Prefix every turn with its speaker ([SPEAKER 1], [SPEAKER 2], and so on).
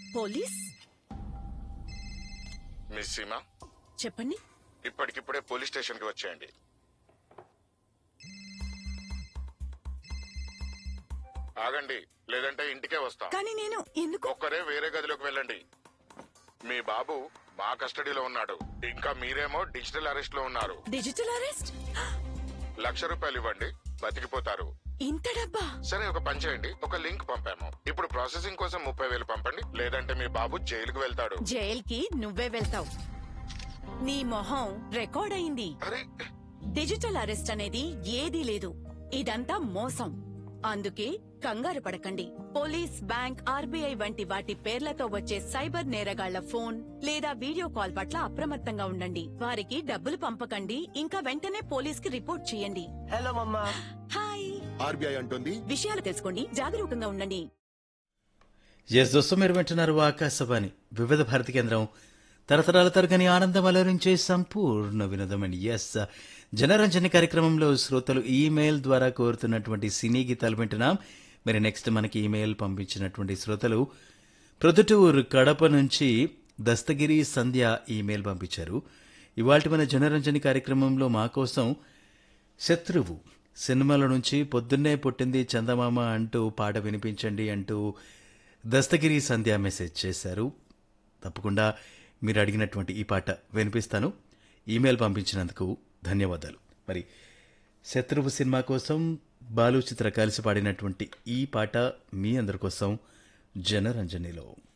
[SPEAKER 1] police
[SPEAKER 2] miss సీమ
[SPEAKER 1] చెప్పండి
[SPEAKER 2] ఇప్పటికిప్పుడే పోలీస్ స్టేషన్ కి వచ్చేయండి ఆగండి లేదంటే ఇంటికే వస్తాం
[SPEAKER 1] కానీ నేను ఎందుకు
[SPEAKER 2] ఒక్కరే వేరే గదిలోకి వెళ్ళండి మీ బాబు మా కస్టడీలో ఉన్నాడు ఇంకా మీరేమో డిజిటల్ అరెస్ట్ లో ఉన్నారు
[SPEAKER 1] డిజిటల్ అరెస్ట్
[SPEAKER 2] లక్ష రూపాయలు ఇవ్వండి బతికిపోతారు
[SPEAKER 1] ఇంత డబ్బా
[SPEAKER 2] సరే ఒక పని చేయండి ఒక లింక్ పంపాము ఇప్పుడు ప్రాసెసింగ్ కోసం ముప్పై వేలు పంపండి లేదంటే మీ బాబు జైలుకు వెళ్తాడు
[SPEAKER 1] జైల్కి నువ్వే వెళ్తావు నీ మొహం రికార్డ్ అయింది
[SPEAKER 2] అరే
[SPEAKER 1] డిజిటల్ అరెస్ట్ అనేది ఏదీ లేదు ఇదంతా మోసం అందుకే కంగారు పడకండి పోలీస్ బ్యాంక్ ఆర్బీఐ వంటి వాటి పేర్లతో వచ్చే సైబర్ నేరగాళ్ల ఫోన్ లేదా వీడియో కాల్ పట్ల అప్రమత్తంగా ఉండండి వారికి డబ్బులు పంపకండి ఇంకా వెంటనే పోలీస్ కి రిపోర్ట్ చేయండి
[SPEAKER 3] హలో మమ్మా
[SPEAKER 1] హాయ్
[SPEAKER 4] ఆర్బీఐ అంటుంది
[SPEAKER 1] విషయాలు తెలుసుకోండి జాగరూకంగా ఉండండి
[SPEAKER 5] ఎస్ దోస్తు మీరు వింటున్నారు ఆకాశవాణి వివిధ భారతి కేంద్రం తరతరాల తరగని ఆనందం అలరించే సంపూర్ణ వినోదం అండి ఎస్ జనరంజని కార్యక్రమంలో శ్రోతలు ఈమెయిల్ ద్వారా కోరుతున్నటువంటి సినీ గీతాలు వింటున్నాం మరి నెక్స్ట్ మనకి ఈమెయిల్ పంపించినటువంటి శ్రోతలు ప్రొద్దుటూరు కడప నుంచి దస్తగిరి సంధ్య ఈమెయిల్ పంపించారు ఇవాళ మన జనరంజని కార్యక్రమంలో మా కోసం శత్రువు సినిమాల నుంచి పొద్దున్నే పుట్టింది చందమామ అంటూ పాట వినిపించండి అంటూ దస్తగిరి సంధ్య మెసేజ్ చేశారు తప్పకుండా మీరు అడిగినటువంటి ఈ పాట వినిపిస్తాను ఈమెయిల్ పంపించినందుకు ధన్యవాదాలు మరి శత్రువు సినిమా కోసం బాలు చిత్ర కలిసి పాడినటువంటి ఈ పాట మీ అందరి కోసం జనరంజనిలో